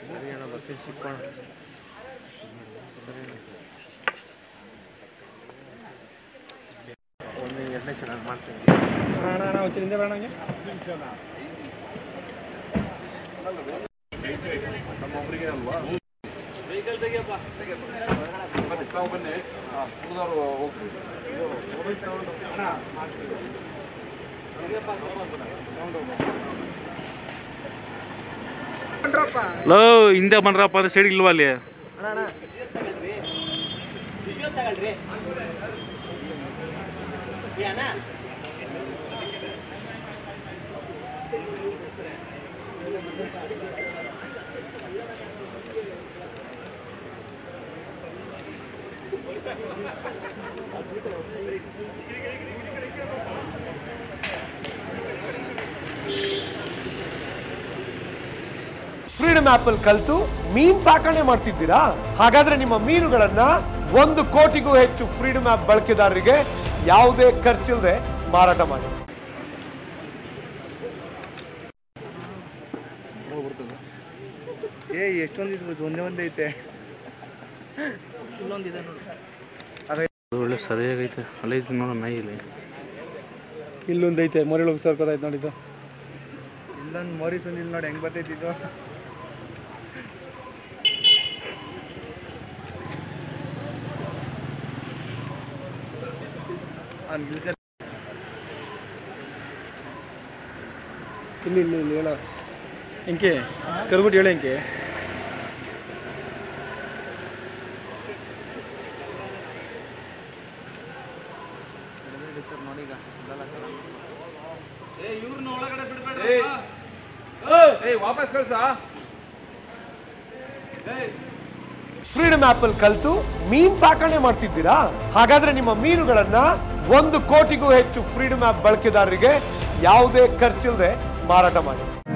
ಸರಿ ಅಣ್ಣ ಬರ್ತೀನಿ ಸಿಕ್ಕೋಣ ಒಂದು ಎರಡನೇ ಚೆನ್ನಾಗಿ ಮಾಡ್ತೀನಿ ಅಣ್ಣ ಅಣ್ಣ ಒಂಚೂರು ಹಿಂದೆ ಬೇಡ ನಂಗೆ ನಮ್ಮೊಬ್ಬರಿಗೆ ಅಲ್ವಾ ಮತ್ತೆ ತಾವು ಬನ್ನಿ ಹುಡುಗರು ಹೋಗ್ರಿ ಲೋ ಹಿಂದೆ ಬನ್ರಪ್ಪ ಅಂದ್ರೆ ಸೈಡ್ ಇಲ್ವಾ ಅಲ್ಲಿ ಫ್ರೀಡಮ್ ಆಪ್ ಅಲ್ಲಿ ಕಲ್ತು ಮೀನ್ ಸಾಕಣೆ ಮಾಡ್ತಿದ್ದೀರಾ ಹಾಗಾದ್ರೆ ನಿಮ್ಮ ಮೀನುಗಳನ್ನ ಒಂದು ಕೋಟಿಗೂ ಹೆಚ್ಚು ಫ್ರೀಡಮ್ ಆಪ್ ಬಳಕೆದಾರರಿಗೆ ಯಾವುದೇ ಖರ್ಚಿಲ್ಲದೆ ಮಾರಾಟ ಮಾಡಿ ಏ ಎಷ್ಟೊಂದು ಇದ್ಬೋದು ಒಂದೇ ಒಂದೇ ಐತೆ ಅದು ಒಳ್ಳೆ ಸರಿಯಾಗೈತೆ ಅಲ್ಲೈತೆ ನೋಡ ನಾಯಿ ಇಲ್ಲಿ ಇಲ್ಲೊಂದು ಐತೆ ಮರಿಳು ಸರ್ಕೋದಾಯ್ತು ನೋಡಿದ್ದು ಇಲ್ಲೊಂದು ಮೋರಿಸ್ ಒಂದು ಇಲ್ಲಿ ನೋಡಿ ಹೆಂಗ್ ಬರ್ತೈತಿ ಇದು ಅವ್ನ್ ಗಿಲ್ಕ- ಇಲ್ಲಿ ಇಲ್ಲಿ ಇಲ್ಲಿ ಹೇಳ ಎಂಕೆ ಕರ್ಬಿಟ್ಟು ಹೇಳ ಎಂಕೆ ನೋಡಿ ಈಗ ಇಲ್ಲಲ್ಲ ಕಣ. ಏಯ್ ವಾಪಸ್ ಕಳ್ಸ ಫ್ರೀಡಮ್ ಆಪ್ ಅಲ್ಲಿ ಕಲ್ತು ಮೀನ್ ಸಾಕಣೆ ಮಾಡ್ತಿದ್ದೀರಾ ಹಾಗಾದ್ರೆ ನಿಮ್ಮ ಮೀನುಗಳನ್ನ ಒಂದು ಕೋಟಿಗೂ ಹೆಚ್ಚು ಫ್ರೀಡಮ್ ಆಪ್ ಬಳಕೆದಾರರಿಗೆ ಯಾವುದೇ ಖರ್ಚಿಲ್ಲದೆ ಮಾರಾಟ ಮಾಡಿ